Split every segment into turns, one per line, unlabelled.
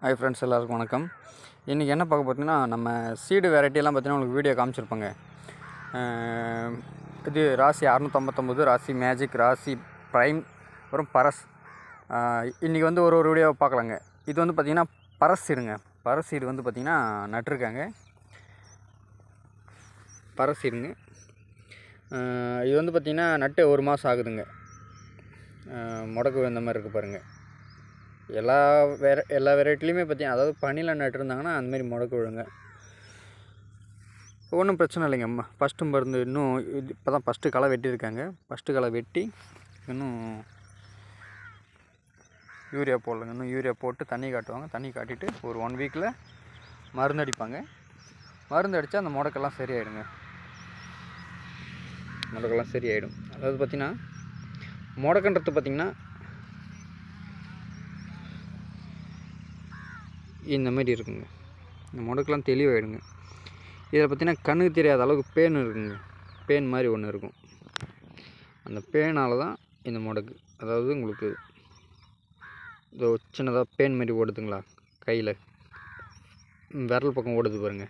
hi friends எல்லாருக்கும் வணக்கம் இன்றைக்கி என்ன பார்க்க பார்த்தீங்கன்னா நம்ம சீடு வெரைட்டியெல்லாம் பார்த்தீங்கன்னா உங்களுக்கு வீடியோ காமிச்சிருப்பாங்க அஹ் இது ராசி அறநூற்றம்பத்தொம்பது ராசி மேஜிக் ராசி ப்ரைம் அப்புறம் பரஸ் இன்றைக்கி வந்து ஒரு ஒரு வீடியோ பார்க்கலாங்க இது வந்து பார்த்திங்கன்னா பரஸ் சீடுங்க பரஸ் சீடு வந்து பார்த்திங்கன்னா நட்டிருக்காங்க பரஸ் சீடுங்க அஹ் இது வந்து பார்த்திங்கன்னா நட்டு ஒரு மாதம் ஆகுதுங்க அஹ் முடக்கு இந்த மாதிரி இருக்குது பாருங்கள் எல்லா வேற எல்லா வெரைட்டிலையுமே பார்த்தீங்கன்னா அதாவது பனியில் நட்டுருந்தாங்கன்னா அந்தமாரி முடக்கு விழுங்க ஒன்றும் பிரச்சனை இல்லைங்க அம்மா ஃபஸ்ட்டு மருந்து இன்னும் இது இப்போ தான் ஃபஸ்ட்டு களை வெட்டியிருக்காங்க ஃபஸ்ட்டு களை வெட்டி இன்னும் யூரியா போடலங்க இன்னும் யூரியா போட்டு தண்ணி காட்டுவாங்க தண்ணி காட்டிட்டு ஒரு ஒன் வீக்கில் மருந்து அடிப்பாங்க மருந்து அடித்தா அந்த முடக்கெல்லாம் சரியாயிடுங்க முடக்கெல்லாம் சரியாயிடும் அதாவது பார்த்திங்கன்னா முடக்கன்றது பார்த்திங்கன்னா இந்த மாதிரி இருக்குங்க இந்த முடக்கெல்லாம் தெளிவாயிடுங்க இதில் பார்த்தீங்கன்னா கண்ணுக்கு தெரியாத அளவுக்கு பேன் இருக்குங்க பேன் மாதிரி ஒன்று இருக்கும் அந்த பேனால் தான் இந்த முடக்கு அதாவது உங்களுக்கு இதோ சின்னதாக பேன் மாதிரி ஓடுதுங்களா கையில் விரல் பக்கம் ஓடுது பாருங்க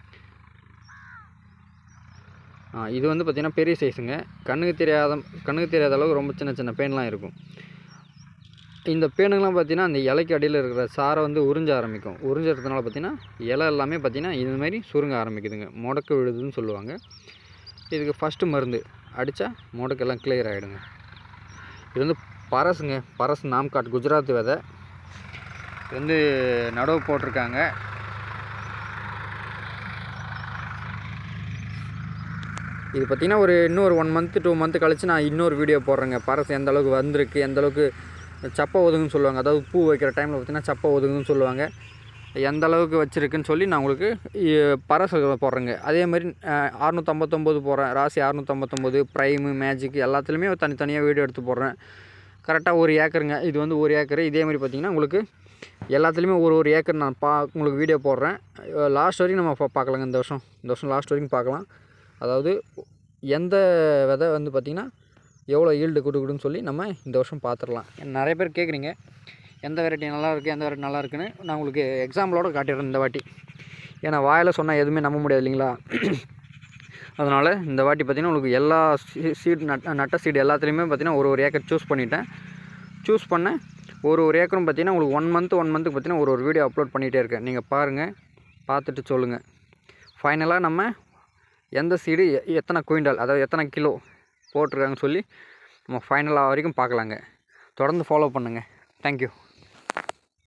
ஆ இது வந்து பார்த்திங்கன்னா பெரிய சைஸுங்க கண்ணுக்கு தெரியாத கண்ணுக்கு தெரியாத அளவுக்கு ரொம்ப சின்ன சின்ன பேன்லாம் இருக்கும் இந்த பேனுங்கெல்லாம் பார்த்தீங்கன்னா அந்த இலைக்கு அடியில் இருக்கிற சாரை வந்து உறிஞ்ச ஆரம்பிக்கும் உறிஞ்சறதுனால பார்த்தீங்கன்னா இலை எல்லாமே பார்த்தீங்கன்னா இது மாதிரி சுருங்க ஆரம்பிக்குதுங்க முடக்கு விழுதுன்னு சொல்லுவாங்க இதுக்கு ஃபஸ்ட்டு மருந்து அடித்தா முடக்கெல்லாம் கிளியர் ஆகிடுங்க இது வந்து பரசுங்க பரஸ் நாம்காட் குஜராத் விதை இது வந்து நடவு போட்டிருக்காங்க இது பார்த்திங்கன்னா ஒரு இன்னொரு ஒன் மந்த்து டூ மந்த்து கழிச்சு நான் இன்னொரு வீடியோ போடுறேங்க பரசு எந்த அளவுக்கு வந்திருக்கு எந்த அளவுக்கு சப்பை ஒதுங்குன்னு சொல்லுவாங்க அதாவது பூ வைக்கிற டைமில் பார்த்திங்கன்னா சப்பை ஒதுங்குன்னு சொல்லுவாங்க எந்த அளவுக்கு வச்சுருக்குன்னு சொல்லி நான் உங்களுக்கு இ- பரசு போடுறேங்க அதே மாதிரி அறுநூற்றம்பத்தொம்போது போடுறேன் ராசி அறுநூற்றம்பத்தொம்போது ப்ரைமு மேஜிக் எல்லாத்துலேயுமே தனித்தனியாக வீடியோ எடுத்து போடுறேன் கரெக்டாக ஒரு ஏக்கருங்க இது வந்து ஒரு ஏக்கர் இதே மாதிரி பார்த்திங்கன்னா உங்களுக்கு எல்லாத்துலேயுமே ஒரு ஒரு ஏக்கர் நான் பா உங்களுக்கு வீடியோ போடுறேன் லாஸ்ட் வரைக்கும் நம்ம பா- பார்க்கலாங்க இந்த வருஷம் இந்த வருஷம் லாஸ்ட் வரைக்கும் பார்க்கலாம் அதாவது எந்த விதை வந்து பார்த்திங்கன்னா எவ்வளோ ஈல்டு கொடுக்குதுன்னு சொல்லி நம்ம இந்த வருஷம் பார்த்துடலாம் நிறைய பேர் கேட்குறீங்க எந்த வெரைட்டி நல்லா இருக்குது எந்த வெரைட்டி நல்லா இருக்குன்னு நான் உங்களுக்கு எக்ஸாம்பிளோட காட்டிடுறேன் இந்த வாட்டி ஏன்னா வாயில் சொன்னால் எதுவுமே நம்ப முடியாது இல்லைங்களா அதனால் இந்த வாட்டி பார்த்திங்கன்னா உங்களுக்கு எல்லா சீட் நட் நட்ட சீடு எல்லாத்துலேயுமே பார்த்திங்கன்னா ஒரு ஒரு ஏக்கர் சூஸ் பண்ணிட்டேன் சூஸ் பண்ணேன் ஒரு ஒரு ஏக்கரும் பார்த்திங்கன்னா உங்களுக்கு ஒன் மந்த் ஒன் மந்த்துக்கு பார்த்திங்கன்னா ஒரு ஒரு வீடியோ அப்லோட் பண்ணிகிட்டே இருக்கேன் நீங்கள் பாருங்கள் பார்த்துட்டு சொல்லுங்கள் ஃபைனலாக நம்ம எந்த சீடு எ- எத்தனை குவிண்டால் அதாவது எத்தனை கிலோ போட்டிருக்காங்கன்னு சொல்லி நம்ம ஃபைனலாக வரைக்கும் பார்க்கலாங்க தொடர்ந்து ஃபாலோ பண்ணுங்கள் தேங்க்யூ